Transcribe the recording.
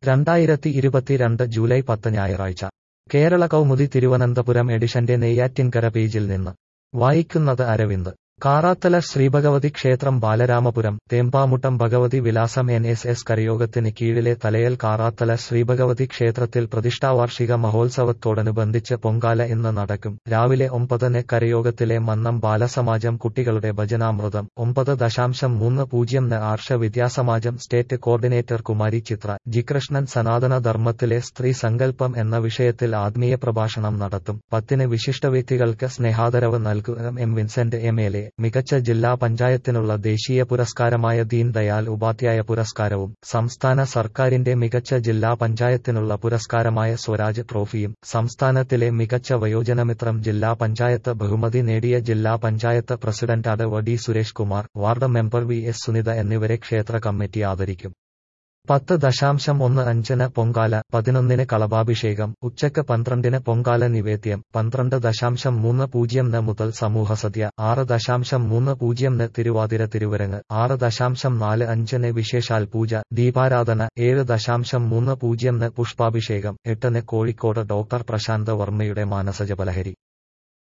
രണ്ടായിരത്തി ഇരുപത്തിരണ്ട് ജൂലൈ പത്ത് ഞായറാഴ്ച കേരള കൗമുദി തിരുവനന്തപുരം എഡിഷന്റെ നെയ്യാറ്റിൻകര പേജിൽ നിന്ന് വായിക്കുന്നത് അരവിന്ദ് കാറാത്തല ശ്രീഭഗവതി ക്ഷേത്രം ബാലരാമപുരം തേമ്പാമുട്ടം ഭഗവതി വിലാസം എൻ എസ് എസ് കരയോഗത്തിന് കീഴിലെ തലയൽ കാറാത്തല ശ്രീഭഗവതി ക്ഷേത്രത്തിൽ പ്രതിഷ്ഠാവാർഷിക മഹോത്സവത്തോടനുബന്ധിച്ച് പൊങ്കാല ഇന്ന് നടക്കും രാവിലെ ഒമ്പതിന് കരയോഗത്തിലെ മന്നം ബാലസമാജം കുട്ടികളുടെ ഭജനാമൃതം ഒമ്പത് ദശാംശം മൂന്ന് പൂജ്യം ന് ആർഷ വിദ്യാസമാജം സ്റ്റേറ്റ് കോർഡിനേറ്റർ കുമാരി ചിത്ര ജികൃഷ്ണൻ സനാതന ധർമ്മത്തിലെ സ്ത്രീ സങ്കല്പം എന്ന വിഷയത്തിൽ ആത്മീയ പ്രഭാഷണം നടത്തും പത്തിന് വിശിഷ്ട വ്യക്തികൾക്ക് സ്നേഹാദരവ് നൽകുക M Vincent M L A മികച്ച ജില്ലാ പഞ്ചായത്തിനുള്ള ദേശീയ പുരസ്കാരമായ ദീൻ ദയാൽ ഉപാധ്യായ പുരസ്കാരവും സംസ്ഥാന സർക്കാരിന്റെ മികച്ച ജില്ലാ പഞ്ചായത്തിനുള്ള പുരസ്കാരമായ സ്വരാജ് ട്രോഫിയും സംസ്ഥാനത്തിലെ മികച്ച വയോജനമിത്രം ജില്ലാ പഞ്ചായത്ത് ബഹുമതി നേടിയ ജില്ലാ പഞ്ചായത്ത് പ്രസിഡന്റ് അടവ് D Suresh Kumar ward member V S Sunitha എന്നിവരെ ക്ഷേത്ര കമ്മിറ്റി ആദരിക്കും പത്ത് ദശാംശം ഒന്ന് അഞ്ചിന് പൊങ്കാല പതിനൊന്നിന് കളഭാഭിഷേകം ഉച്ചയ്ക്ക് പന്ത്രണ്ടിന് പൊങ്കാല നിവേദ്യം പന്ത്രണ്ട് ദശാംശം മൂന്ന് പൂജ്യം ന് മുതൽ സമൂഹസദ്യ ആറ് ദശാംശം മൂന്ന് പൂജ്യം ന് തിരുവാതിര തിരുവരങ്ങ് ആറ് ദശാംശം നാല് അഞ്ചിന് വിശേഷാൽ പൂജ ദീപാരാധന ഏഴ് ദശാംശം മൂന്ന് പൂജ്യം ന് പുഷ്പാഭിഷേകം എട്ടിന് കോഴിക്കോട് ഡോക്ടർ പ്രശാന്ത് വർമ്മയുടെ മാനസജപലഹരി